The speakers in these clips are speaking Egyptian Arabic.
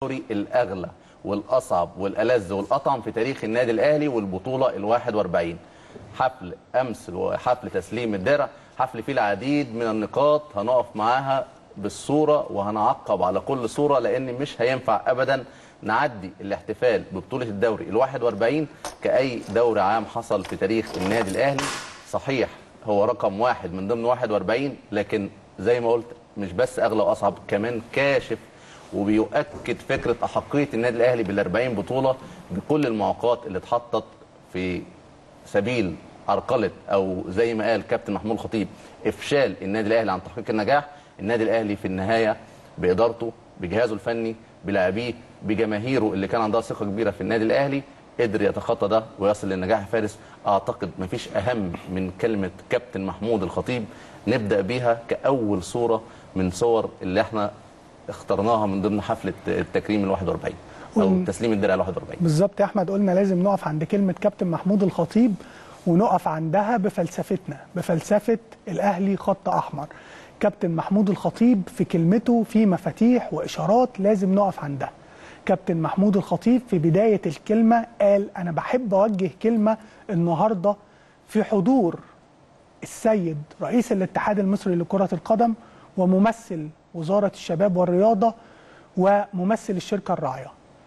الدوري الاغلى والاصعب والالذ والاطعم في تاريخ النادي الاهلي والبطوله ال 41 حفل امس وحفل تسليم الدرع حفل فيه العديد من النقاط هنقف معاها بالصوره وهنعقب على كل صوره لان مش هينفع ابدا نعدي الاحتفال ببطوله الدوري ال 41 كاي دوري عام حصل في تاريخ النادي الاهلي صحيح هو رقم واحد من ضمن 41 لكن زي ما قلت مش بس اغلى واصعب كمان كاشف وبيؤكد فكره احقيه النادي الاهلي بال 40 بطوله بكل المعوقات اللي اتحطت في سبيل عرقله او زي ما قال كابتن محمود الخطيب افشال النادي الاهلي عن تحقيق النجاح النادي الاهلي في النهايه بادارته بجهازه الفني بلاعبيه بجماهيره اللي كان عندها ثقه كبيره في النادي الاهلي قدر يتخطى ده ويصل للنجاح يا فارس اعتقد مفيش اهم من كلمه كابتن محمود الخطيب نبدا بيها كاول صوره من صور اللي احنا اخترناها من ضمن حفله التكريم ال 41 او وم- تسليم الدرع ال 41 بالظبط يا احمد قلنا لازم نقف عند كلمه كابتن محمود الخطيب ونقف عندها بفلسفتنا بفلسفه الاهلي خط احمر كابتن محمود الخطيب في كلمته في مفاتيح واشارات لازم نقف عندها كابتن محمود الخطيب في بدايه الكلمه قال انا بحب اوجه كلمه النهارده في حضور السيد رئيس الاتحاد المصري لكرة القدم وممثل وزارة الشباب والرياضة وممثل الشركة الراعية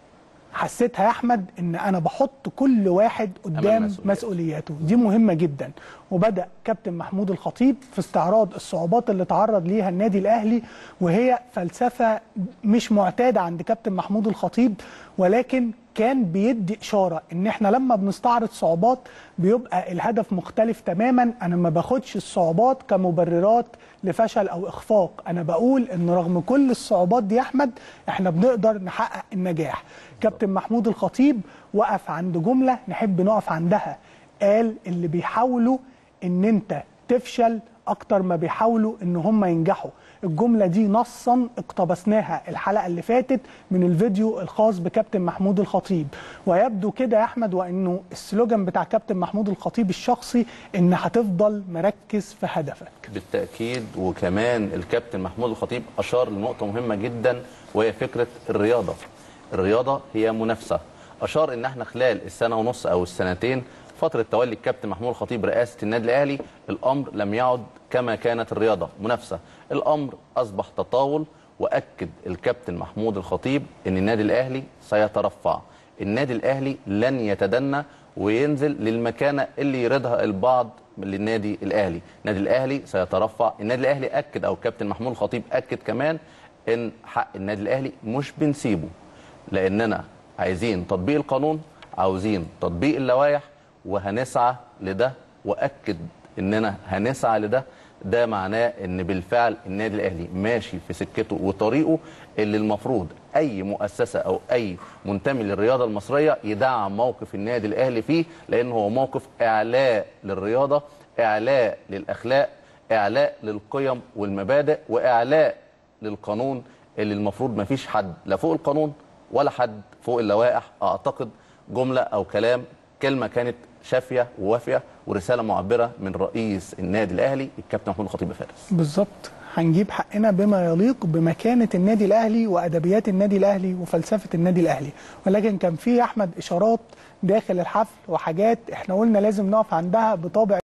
حسيتها يا احمد ان انا بحط كل واحد قدام مسؤولياته. مسؤولياته دي مهمه جدا وبدا كابتن محمود الخطيب في استعراض الصعوبات اللي تعرض ليها النادي الاهلي وهي فلسفه مش معتاده عند كابتن محمود الخطيب ولكن كان بيدي اشاره ان احنا لما بنستعرض صعوبات بيبقى الهدف مختلف تماما انا ما باخدش الصعوبات كمبررات لفشل او اخفاق انا بقول ان رغم كل الصعوبات دي يا احمد احنا بنقدر نحقق النجاح كابتن محمود الخطيب وقف عند جمله نحب نقف عندها قال اللي بيحاولوا ان انت تفشل اكتر ما بيحاولوا ان هم ينجحوا الجمله دي نصا اقتبسناها الحلقه اللي فاتت من الفيديو الخاص بكابتن محمود الخطيب ويبدو كده يا احمد وانه السلوجان بتاع كابتن محمود الخطيب الشخصي ان هتفضل مركز في هدفك بالتاكيد وكمان الكابتن محمود الخطيب اشار لنقطه مهمه جدا وهي فكره الرياضه الرياضه هي منافسه اشار ان احنا خلال السنه ونص او السنتين فتره تولي الكابتن محمود الخطيب رئاسه النادي الاهلي الامر لم يعد كما كانت الرياضه منافسه الامر اصبح تطاول واكد الكابتن محمود الخطيب ان النادي الاهلي سيترفع النادي الاهلي لن يتدنى وينزل للمكانه اللي يريدها البعض للنادي الاهلي النادي الاهلي سيترفع النادي الاهلي اكد او كابتن محمود الخطيب اكد كمان ان حق النادي الاهلي مش بنسيبه لاننا عايزين تطبيق القانون عاوزين تطبيق اللوائح وهنسعى لده واكد اننا هنسعى لده ده معناه ان بالفعل النادي الاهلي ماشي في سكته وطريقه اللي المفروض اي مؤسسه او اي منتمي للرياضه المصريه يدعم موقف النادي الاهلي فيه لان هو موقف اعلاء للرياضه اعلاء للاخلاق اعلاء للقيم والمبادئ واعلاء للقانون اللي المفروض ما فيش حد لا فوق القانون ولا حد فوق اللوائح اعتقد جمله او كلام كلمه كانت شافيه ووافيه ورساله معبره من رئيس النادي الاهلي الكابتن محمود الخطيب فارس بالظبط هنجيب حقنا بما يليق بمكانه النادي الاهلي وادبيات النادي الاهلي وفلسفه النادي الاهلي ولكن كان في يا احمد اشارات داخل الحفل وحاجات احنا قلنا لازم نقف عندها بطابع